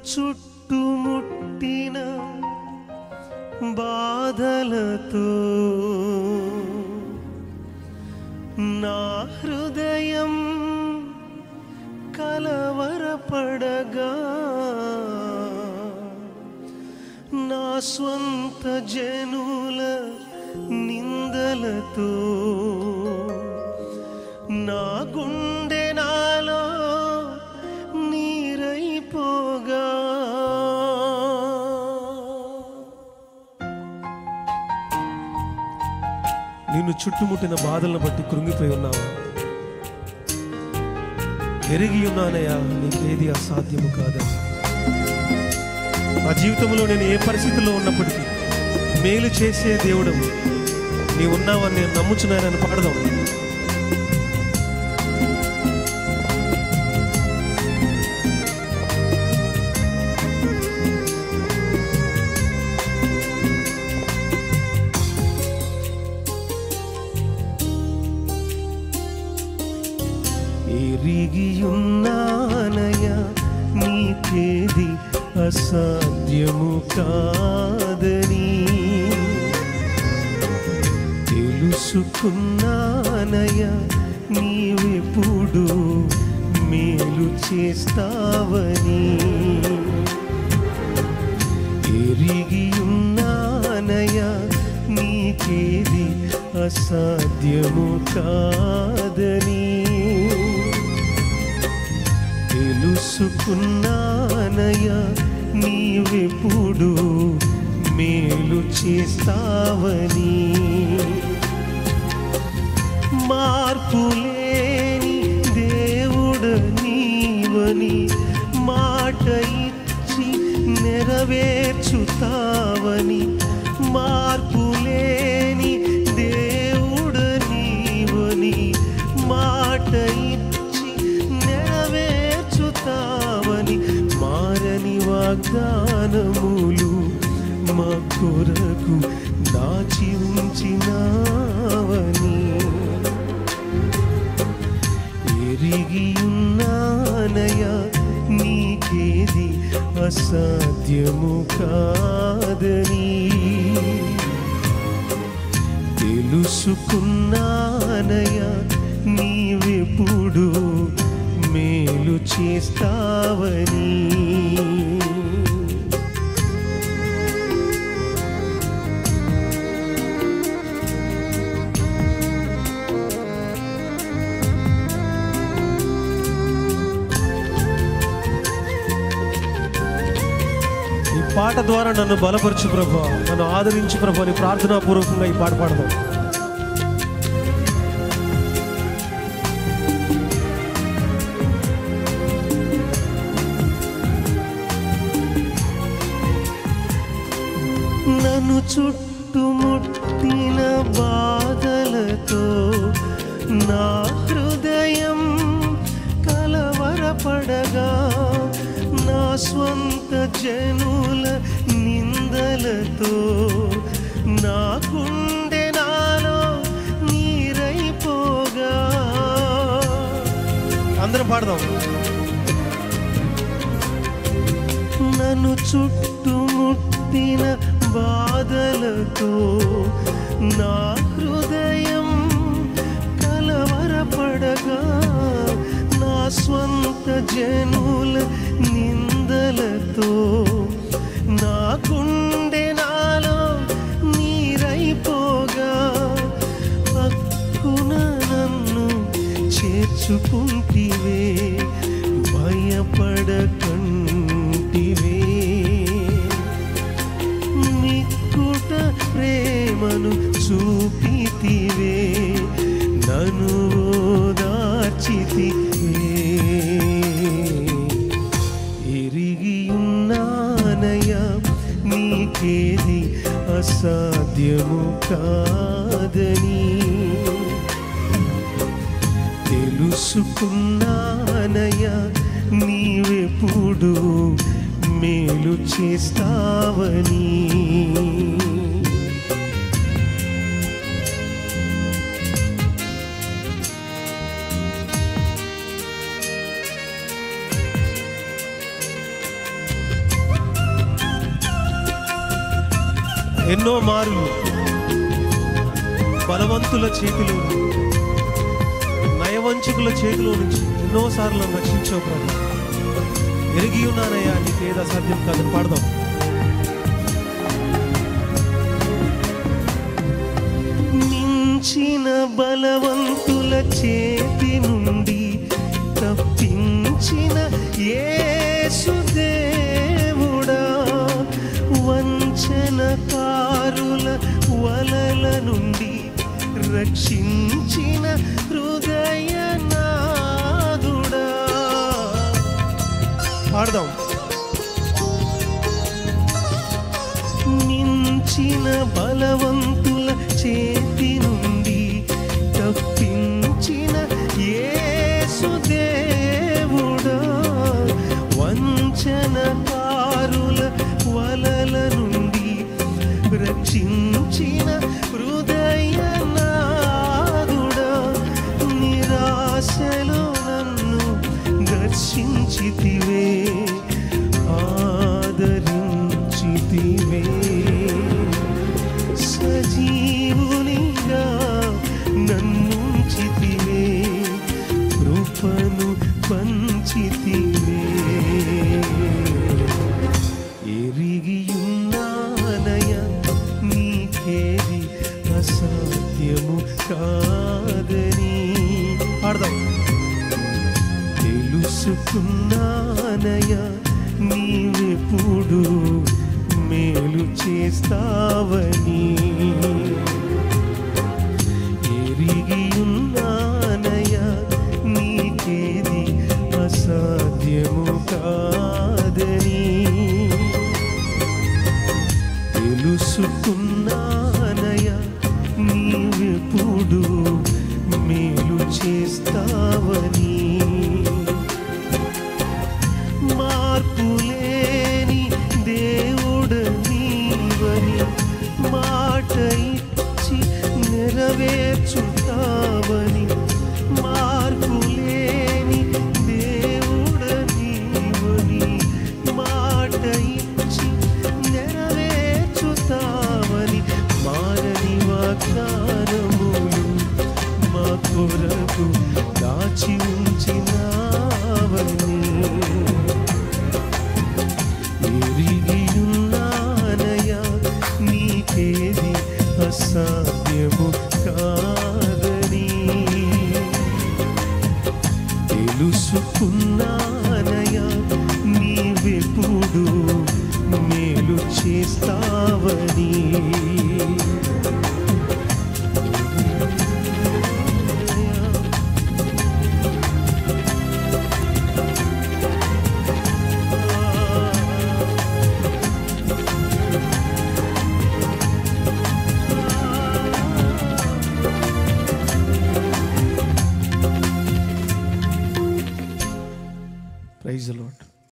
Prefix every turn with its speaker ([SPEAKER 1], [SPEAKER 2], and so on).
[SPEAKER 1] చుట్టుముట్టిన బాధలతో నా హృదయం కలవరపడగా నా స్వంత జనుల నిందలతో నా గుండె నాలో నీరైపోగా నిన్ను చుట్టుముట్టిన బాధలను బట్టి కృంగిపోయి ఉన్నావా ఎరిగి ఉన్నానయ్యా నీకేది అసాధ్యము కాదని నా జీవితంలో నేను ఏ పరిస్థితిలో ఉన్నప్పటికీ మేలు చేసే దేవుడు నీ ఉన్నావని నేను నమ్ముచున్నానని పాడదాం ఎరిగియున్నానయ నీకేది అసాధ్యము కాదని తెలుసుకున్నానయ నీవెప్పుడు మేలు చేస్తావని ఎరిగియున్నానయ నీకేది అసాధ్యము కాదని తెలుసుకున్నానయ నీవెప్పుడు మేలు చేస్తావని మార్పులేని దేవుడ నీవని మాట ఇచ్చి నెరవేర్చుతావని మార్పులేని దేవుడ నీవని మాట ఇచ్చి నెరవేర్చుతావని మారని వాగ్దానములు మా కొరకు దాచి ఉంచినావని ఎరిగియున్నానయ నీకేది అసాధ్యము కాదని తెలుసుకున్నానయ నీవెప్పుడు మేలు చేస్తావని ఈ పాట ద్వారా నన్ను బలపరచు ప్రభు నన్ను ఆదరించు ప్రభు అని ప్రార్థనాపూర్వకంగా ఈ పాట పాడదాం నన్ను చుట్టుముట్టిన బాధలతో నా హృదయం కలవరపడగా నా స్వంత జనుల నిందలతో నా గుండె నాలో నీరైపోగా అందరం పాడదాం నన్ను చుట్టుముట్టిన బాధలతో నా హృదయం కలవరపడగా నా స్వంత జనుల నిందలతో నా గుండె నాలో నీరైపోగా హక్కున నన్ను చేర్చుకుంటివే భయపడకంటివే నిక్కుట ప్రేమను చూపితివే నన్ను ఓదార్చితివే ఎరిగియున్నానయ నీకేది అసాధ్యము కాదని తెలుసుకున్నానయ నీవెప్పుడు మేలు చేస్తావని ఎన్నో మారులు బలవంతుల చేతిలో నయవంచకుల చేతిలో నుంచి ఎన్నోసార్లు నన్ను రక్షించావు ప్రభు ఎరిగి ఉన్నానయ్యా నీకేది అసాధ్యం కాదని పాడదాం మించిన బలవంతుల చేతి నుండి తప్పించిన యేసుదేవుడా వంచనకారుల వలల నుండి రక్షించిన హృదయనాదుడా పాడదాం మించిన బలవంతుల చేతి నుండి తప్పించిన యేసుదేవుడా వంచనకారుల వలల నుండి రక్షించిన హృదయనాదుడా నిరాశలో నన్ను దర్శించితివే ఆదరించితివే సజీవునిగా నన్నుంచితివే కృపను పంచితివే ఎరిగియున్నానయ నీకేది అసాధ్యము కాదని పాడదాం తెలుసుకున్నానయ నీవెప్పుడు మేలు చేస్తావని ఎరిగియున్నానయ నీకేది అసాధ్యము కాదని తెలుసుకున్నానయ నీవెప్పుడు మేలు చేస్తావని మార్పులేని దేవుడ నీవని మాట ఇచ్చి నెరవేర్చుతావని మార్పులేని దేవుడ నీవని మాట ఇచ్చి నెరవేర్చుతావని మారని వాగ్దానములు మా కొరకు దాచి ఉంచినావని ఎరిగియున్నానయా నీకేది అసాధ్యము కాదని తెలుసుకున్నానయా నీవెప్పుడు మేలు చేస్తావని